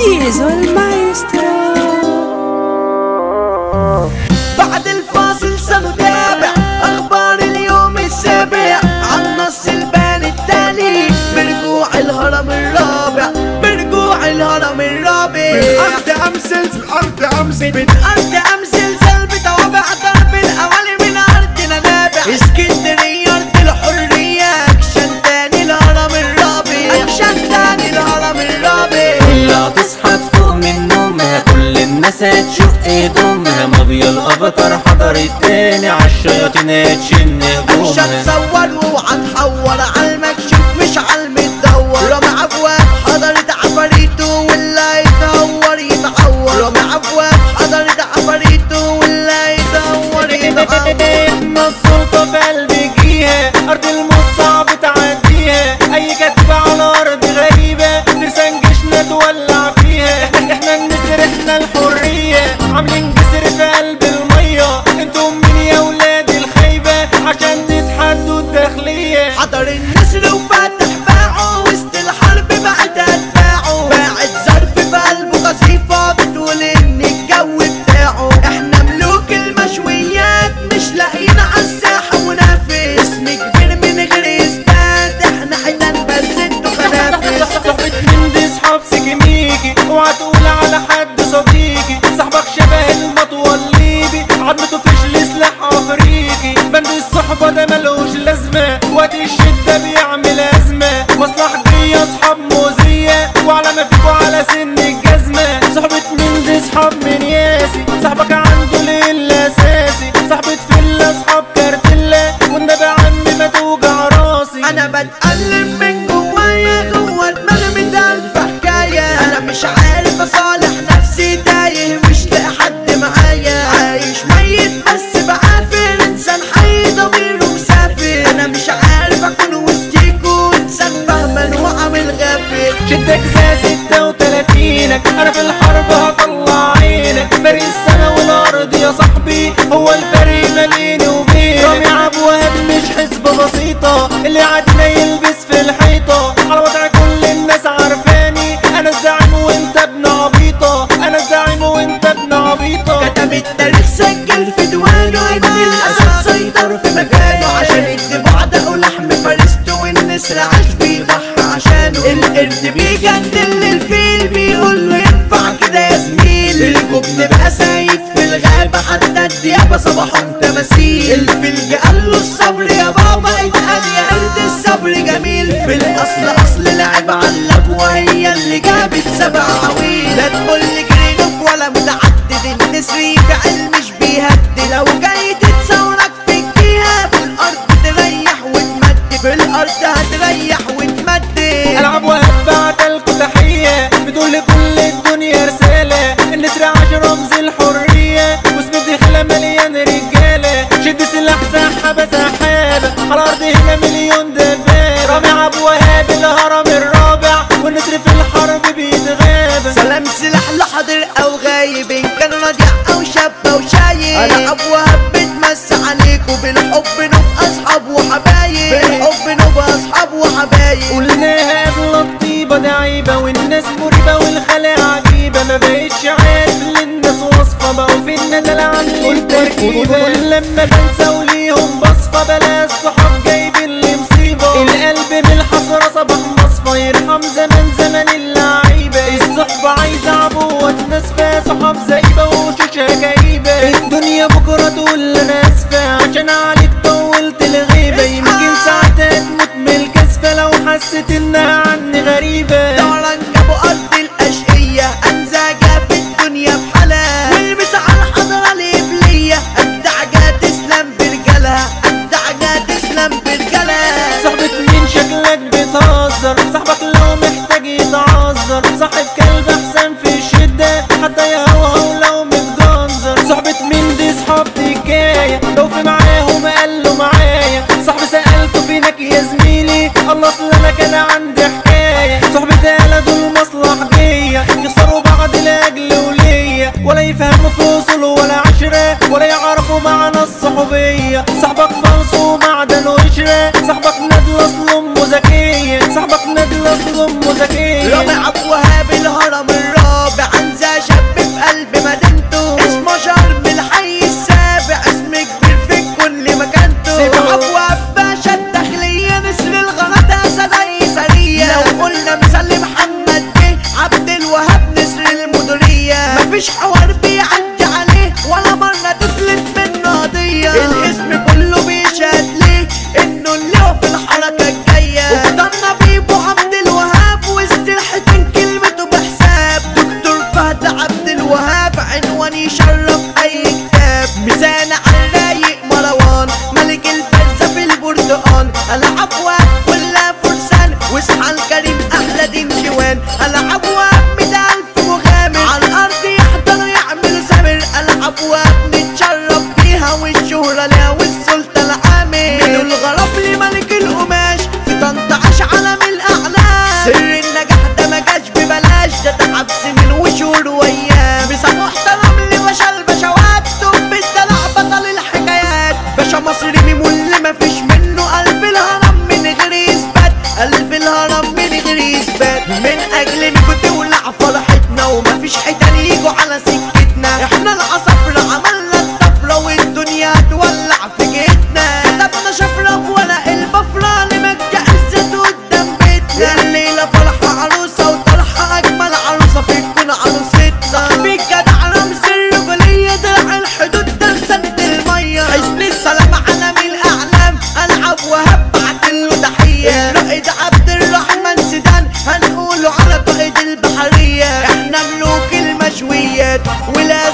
زيزو المايسترو بعد الفاصل سنتابع اخبار اليوم السابع عن نص البان التالي برجوع الهرم الرابع برجوع الهرم الرابع الأرض أمثل الأرض أمثل من ارض امثل سلب توابع ضرب الاوالي من ارضنا نابع اسكندريه ارض الحريه اكشن تاني الهرم الرابع اكشن تاني الهرم الرابع لا تصحى تفوق من نومها كل الناس هتشق ايدومها مافيا الافاتار حضرت تاني عالشياطين هتشن مش هجومها هتصور واوعى تحور على المكشوف مش على المدور رامي ابواب حضرت عفاريته واللي يتهور يتعور رامي ابواب حضرت عفاريته واللي يتهور يتعور ان السلطة في قلبي جيها ارض الموت صعب تعديها اي كتبة على ارض غريبة ترسان جيشنا تولع فيها احنا النسر احنا الحرية عاملين جسر في قلب المية انتم مين يا ولاد الخيبة عشان تتحدوا الداخلية حضر النسر وفاتح باعه وسط الحرب بعد اتباعه باعت ظرف في قلبه قصيفة بتقول ان الجو بتاعه احنا ملوك المشويات مش لاقيين عالساحة منافس اسم كبير من غير اثبات احنا حيتان بس انتوا خنافس صحبة من دي صحاب سكميكي اوعى تقول على حد صديقي صاحبك شبه المطوى الليبي عضمته فيش سلاح افريقي بند الصحبة ده ملوش لازمة وقت الشدة بيعمل ازمة مصلحتي اصحاب موزية وعلى ما فيكوا على سن الجزمة صحبة من دي صحاب من ياسي صاحبك عنده ليل اساسي صاحبة فيلا اصحاب كارتيلا والنبي عمي ما توجع راسي انا بتألم من جوايا جوا دماغي من الف حكاية انا مش عارف اصالح نفسي تايه مش لاقي حد معايا عايش ميت بس بعافر انسان حي ضميره مسافر انا مش عارف اكون وسطيكوا انسان فهمان وعامل غافل شدك زي ستة وتلاتينك انا في الحرب هطلع عينك فرق السما والارض يا صاحبي هو الفرق ما بيني وبينك رامي عب وهب مش حسبة بسيطة اللي عدنا يلبس في الحيطة على وضع كل الناس عارفاني انا الزعيم وانت ابن عبيطة انا الزعيم وانت ابن عبيطة كتب التاريخ سجل في ديوانه ان الاسد سيطر في مكانه عشان الدفاع ده ولحم فرسته والنسر عاش بيضحي عشانه القرد بيجندل للفيل بيقول له ينفع كده يا زميل الجبن بقى سايد في الغابة حتى الديابة صباحهم تماثيل الفيل قال له الصبر يا بابا اتقال يا قرد الصبر جميل في الاصل اصل لعب علب وهي اللي جابت سبع عويل لا تقول لي جرينوف ولا متعدد النسر فعل مش بيهدي لو جاي تتصورك في الجهة في الارض تريح وتمد في الارض هتريح وتمد العب وهب لكم تحية بتقول لكل الدنيا رسالة النسر عاش رمز الحرية واسم الدخلة مليان رجالة شد سلاح سحابة سحابة على الأرض هنا مليون دبابة رامي عب وهاب الهرم الرابع والنسر في الحرب بيتغابى سلام سلاح لحاضر او غايب ان كان رضيع او شاب او شايب انا ابواب بتمس عليكوا بالحب نبقى اصحاب وحبايب بالحب نبقى اصحاب وحبايب قلناها قبل الطيبة دي عيبة والناس مريبة والخلاء عجيبة ما بقتش عارف للناس وصفة بقوا في الندل عاملين التركيبة لما بنسى وليهم بصفة بلا الصحاب جايبين لي مصيبة القلب من الحسرة صباح مصفى يرحم زمان زمان اللعيبة الصحبة عايزة عبوة ناس فيها صحاب زايبة وشوشها جايبة الدنيا بكرة تقول انا اسفة عشان عليك طولت الغيبة يمكن ساعتها تموت من الكسفة لو حسيت انها عني غريبة دوران جابوا ارض الاشقية انزاجة في الدنيا بحالها والمس على الحضرة القبلية الدعجة تسلم برجالها الدعجة تسلم برجالها صاحبة مين شكلك بتهزر صاحبك لو محتاج يتعذر صاحب كلب احسن في الشدة حتى يهوهو لو متجنزر صاحبة مين دي صحاب حكاية لو في معاهم قالوا معايا صاحب سألته فينك يا زميلي الله اصل انا كان عندي حكاية صاحبة آلة دول مصلحجية يخسروا بعض لاجل وليا ولا يفهموا في اصول ولا عشرة ولا يعرفوا معنى الصحوبية صاحبك فلس ومعدن وقشرة صاحبك ندل اصل امه ذكية صاحبك ندل اصل امه ذكية رابع ابواب الهرم الرابع ولازم